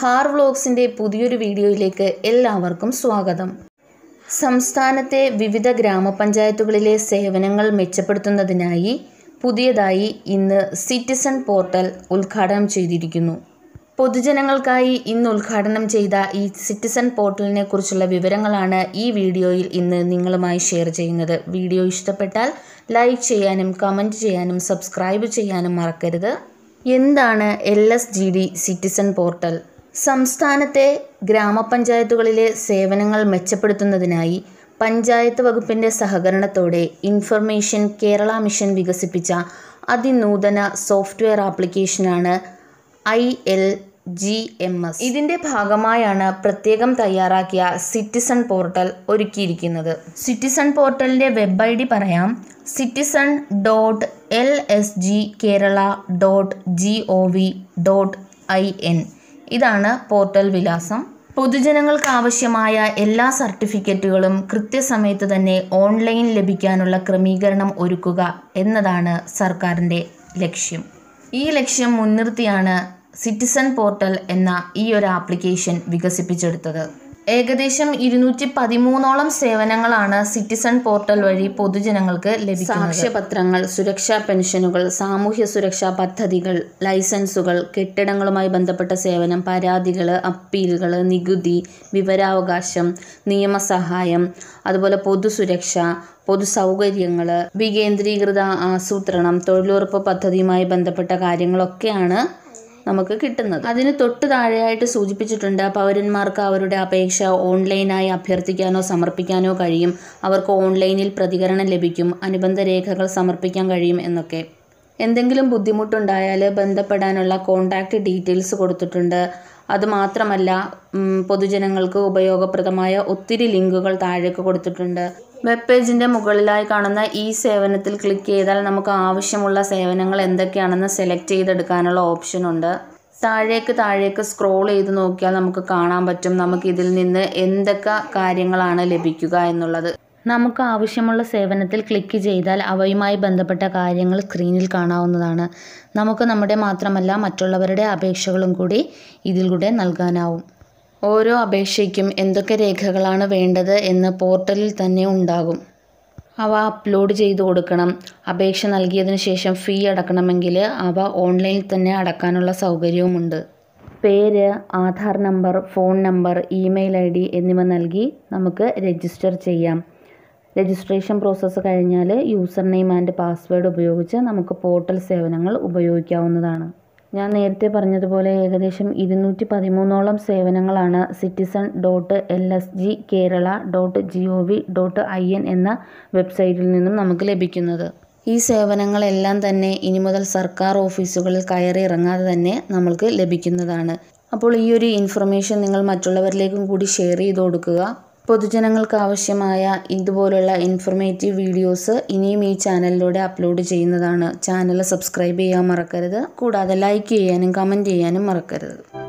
ഹാർ വ്ലോഗ്സിൻ്റെ പുതിയൊരു വീഡിയോയിലേക്ക് എല്ലാവർക്കും സ്വാഗതം സംസ്ഥാനത്തെ വിവിധ ഗ്രാമപഞ്ചായത്തുകളിലെ സേവനങ്ങൾ മെച്ചപ്പെടുത്തുന്നതിനായി പുതിയതായി ഇന്ന് സിറ്റിസൺ പോർട്ടൽ ഉദ്ഘാടനം ചെയ്തിരിക്കുന്നു പൊതുജനങ്ങൾക്കായി ഇന്ന് ഉദ്ഘാടനം ചെയ്ത ഈ സിറ്റിസൺ പോർട്ടലിനെ കുറിച്ചുള്ള വിവരങ്ങളാണ് ഈ വീഡിയോയിൽ ഇന്ന് നിങ്ങളുമായി ഷെയർ ചെയ്യുന്നത് വീഡിയോ ഇഷ്ടപ്പെട്ടാൽ ലൈക്ക് ചെയ്യാനും കമൻറ്റ് ചെയ്യാനും സബ്സ്ക്രൈബ് ചെയ്യാനും മറക്കരുത് എന്താണ് L S G D citizen portal സംസ്ഥാനത്തെ ഗ്രാമപഞ്ചായത്തുകളിലെ സേവനങ്ങൾ മെച്ചപ്പെടുത്തുന്നതിനായി പഞ്ചായത്ത് വകുപ്പിൻ്റെ സഹകരണത്തോടെ ഇൻഫർമേഷൻ കേരള മിഷൻ വികസിപ്പിച്ച അതിനൂതന സോഫ്റ്റ്വെയർ ആപ്ലിക്കേഷനാണ് I L G M S ഇതിൻ്റെ ഭാഗമായാണ് പ്രത്യേകം തയ്യാറാക്കിയ സിറ്റിസൺ പോർട്ടൽ ഒരുക്കിയിരിക്കുന്നത് സിറ്റിസൺ പോർട്ടലിൻ്റെ വെബ് ഐ ഡി പറയാം citizen dot L S G Kerala dot G O V dot I N ഇതാണ് പോർട്ടൽ വിലാസം പൊതുജനങ്ങൾക്ക് ആവശ്യമായ എല്ലാ സർട്ടിഫിക്കറ്റുകളും കൃത്യസമയത്ത് തന്നെ ഓൺലൈൻ ലഭിക്കാനുള്ള ക്രമീകരണം ഒരുക്കുക എന്നതാണ് സർക്കാരിൻ്റെ ലക്ഷ്യം ഈ ലക്ഷ്യം മുൻനിർത്തിയാണ് സിറ്റിസൺ പോർട്ടൽ എന്ന ഈ ഒരു ആപ്ലിക്കേഷൻ വികസിപ്പിച്ചെടുത്തത് ഏകദേശം ഇരുന്നൂറ്റി പതിമൂന്നോളം സേവനങ്ങളാണ് സിറ്റിസൺ പോർട്ടൽ വഴി പൊതുജനങ്ങൾക്ക് ലഭിക്കുന്നത് സാക്ഷ്യപത്രങ്ങൾ സുരക്ഷാ പെൻഷനുകൾ സാമൂഹ്യ സുരക്ഷാ പദ്ധതികൾ ലൈസൻസുകൾ കെട്ടിടങ്ങളുമായി ബന്ധപ്പെട്ട സേവനം പരാതികൾ അപ്പീലുകൾ നികുതി വിവരാവകാശം നിയമസഹായം അതുപോലെ പൊതുസുരക്ഷ പൊതുസൗകര്യങ്ങൾ വികേന്ദ്രീകൃത ആസൂത്രണം തൊഴിലുറപ്പ് പദ്ധതിയുമായി ബന്ധപ്പെട്ട കാര്യങ്ങളൊക്കെയാണ് നമുക്ക് കിട്ടുന്നത് അതിന് തൊട്ട് താഴെയായിട്ട് സൂചിപ്പിച്ചിട്ടുണ്ട് പൗരന്മാർക്ക് അവരുടെ അപേക്ഷ ഓൺലൈനായി അഭ്യർത്ഥിക്കാനോ സമർപ്പിക്കാനോ കഴിയും അവർക്ക് ഓൺലൈനിൽ പ്രതികരണം ലഭിക്കും അനുബന്ധ രേഖകൾ സമർപ്പിക്കാൻ കഴിയും എന്നൊക്കെ എന്തെങ്കിലും ബുദ്ധിമുട്ടുണ്ടായാൽ ബന്ധപ്പെടാനുള്ള കോൺടാക്റ്റ് ഡീറ്റെയിൽസ് കൊടുത്തിട്ടുണ്ട് അതുമാത്രമല്ല പൊതുജനങ്ങൾക്ക് ഉപയോഗപ്രദമായ ഒത്തിരി ലിങ്കുകൾ താഴേക്ക് കൊടുത്തിട്ടുണ്ട് വെബ് പേജിൻ്റെ മുകളിലായി കാണുന്ന ഈ സേവനത്തിൽ ക്ലിക്ക് ചെയ്താൽ നമുക്ക് ആവശ്യമുള്ള സേവനങ്ങൾ എന്തൊക്കെയാണെന്ന് സെലക്ട് ചെയ്തെടുക്കാനുള്ള ഓപ്ഷനുണ്ട് താഴേക്ക് താഴേക്ക് സ്ക്രോൾ ചെയ്ത് നോക്കിയാൽ നമുക്ക് കാണാൻ പറ്റും നമുക്ക് ഇതിൽ നിന്ന് എന്തൊക്കെ കാര്യങ്ങളാണ് ലഭിക്കുക എന്നുള്ളത് നമുക്ക് ആവശ്യമുള്ള സേവനത്തിൽ ക്ലിക്ക് ചെയ്താൽ അവയുമായി ബന്ധപ്പെട്ട കാര്യങ്ങൾ സ്ക്രീനിൽ കാണാവുന്നതാണ് നമുക്ക് നമ്മുടെ മാത്രമല്ല മറ്റുള്ളവരുടെ അപേക്ഷകളും കൂടി ഇതിലൂടെ നൽകാനാവും ഓരോ അപേക്ഷയ്ക്കും എന്തൊക്കെ രേഖകളാണ് വേണ്ടത് എന്ന് പോർട്ടലിൽ തന്നെ ഉണ്ടാകും അവ അപ്ലോഡ് ചെയ്ത് കൊടുക്കണം അപേക്ഷ നൽകിയതിന് ശേഷം ഫീ അടക്കണമെങ്കിൽ അവ ഓൺലൈനിൽ തന്നെ അടക്കാനുള്ള സൗകര്യവുമുണ്ട് പേര് Aadhaar number phone number email I D എന്നിവ നൽകി നമുക്ക് രജിസ്റ്റർ ചെയ്യാം രജിസ്ട്രേഷൻ പ്രോസസ്സ് കഴിഞ്ഞാൽ യൂസർ നെയിം ആൻഡ് പാസ്വേഡ് ഉപയോഗിച്ച് നമുക്ക് പോർട്ടൽ സേവനങ്ങൾ ഉപയോഗിക്കാവുന്നതാണ് ഞാൻ നേരത്തെ പറഞ്ഞതുപോലെ ഏകദേശം ഇരുന്നൂറ്റി പതിമൂന്നോളം സേവനങ്ങളാണ് citizen dot L S G Kerala dot G O V dot I N എന്ന വെബ്സൈറ്റിൽ നിന്നും നമുക്ക് ലഭിക്കുന്നത് ഈ സേവനങ്ങളെല്ലാം തന്നെ ഇനി മുതൽ സർക്കാർ ഓഫീസുകളിൽ കയറി ഇറങ്ങാതെ തന്നെ നമ്മൾക്ക് ലഭിക്കുന്നതാണ് അപ്പോൾ ഈ ഒരു ഇൻഫർമേഷൻ നിങ്ങൾ മറ്റുള്ളവരിലേക്കും കൂടി ഷെയർ ചെയ്ത് കൊടുക്കുക പൊതുജനങ്ങൾക്ക് ആവശ്യമായ ഇതുപോലുള്ള ഇൻഫർമേറ്റീവ് വീഡിയോസ് ഇനിയും ഈ ചാനലിലൂടെ അപ്ലോഡ് ചെയ്യുന്നതാണ് ചാനൽ സബ്സ്ക്രൈബ് ചെയ്യാൻ മറക്കരുത് കൂടാതെ ലൈക്ക് ചെയ്യാനും കമൻറ്റ് ചെയ്യാനും മറക്കരുത്